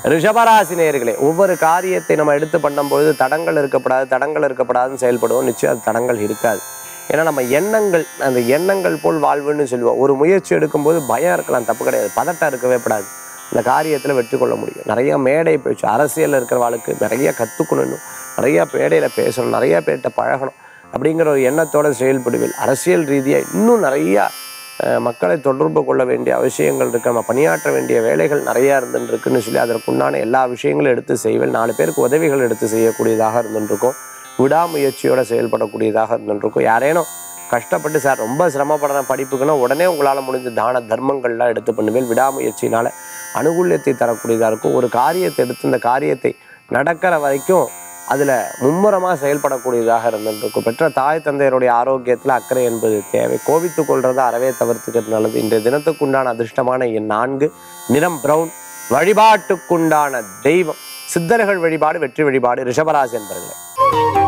ரிஷபராசி நேயர்களே ஒவ்வொரு காரியத்தை நம்ம எடுத்து பண்ணும்பொழுது தடங்கள் இருக்கப்படாது தடங்கள் இருக்கப்படாதுன்னு செயல்படுவோம் நிச்சயம் அது தடங்கள் இருக்காது ஏன்னா நம்ம எண்ணங்கள் அந்த எண்ணங்கள் போல் வாழ்வுன்னு சொல்லுவோம் ஒரு முயற்சி எடுக்கும்போது பயம் இருக்கலாம் தப்பு கிடையாது பதட்டம் இருக்கவே கூடாது இந்த காரியத்தில் வெற்றி கொள்ள முடியும் நிறைய மேடை பேச்சு அரசியலில் இருக்கிறவாளுக்கு நிறைய கற்றுக்கணும் நிறைய மேடையில் பேசணும் நிறைய பேர்கிட்ட பழகணும் அப்படிங்கிற ஒரு எண்ணத்தோட செயல்படுவேன் அரசியல் ரீதியாக இன்னும் நிறையா அஹ், மக்களை தொடர்பு கொள்ள வேண்டிய அவசியங்கள் இருக்கு நம்ம பணியாற்ற வேண்டிய வேலைகள் நிறையா இருந்துட்டு இருக்குன்னு சொல்லி அதற்குண்டான எல்லா விஷயங்களும் எடுத்து செய்வேன் நாலு பேருக்கு உதவிகள் எடுத்து செய்யக்கூடியதாக இருந்துருக்கும் விடாமுயற்சியோட செயல்படக்கூடியதாக இருந்துருக்கும் யாரேனும் கஷ்டப்பட்டு சார் ரொம்ப சிரமப்படுறேன் படிப்புக்குன்னா உடனே உங்களால் முடிஞ்ச தான தர்மங்கள்லாம் எடுத்து பண்ணுவேன் விடாமுயற்சினால அனுகூல்யத்தை தரக்கூடியதாக இருக்கும் ஒரு காரியத்தை எடுத்து இந்த காரியத்தை நடக்கிற வரைக்கும் அதில் மும்முரமாக செயல்படக்கூடியதாக இருந்துருக்கும் பெற்ற தாய் தந்தையருடைய ஆரோக்கியத்தில் அக்கறை என்பது தேவை கோபித்து கொள்றதை அறவே தவிர்த்துக்கிறது நல்லது இன்றைய தினத்துக்குண்டான அதிர்ஷ்டமான எண் நான்கு நிறம் பிரவுன் வழிபாட்டுக்குண்டான தெய்வம் சித்தர்கள் வழிபாடு வெற்றி வழிபாடு ரிஷபராசி என்பர்களே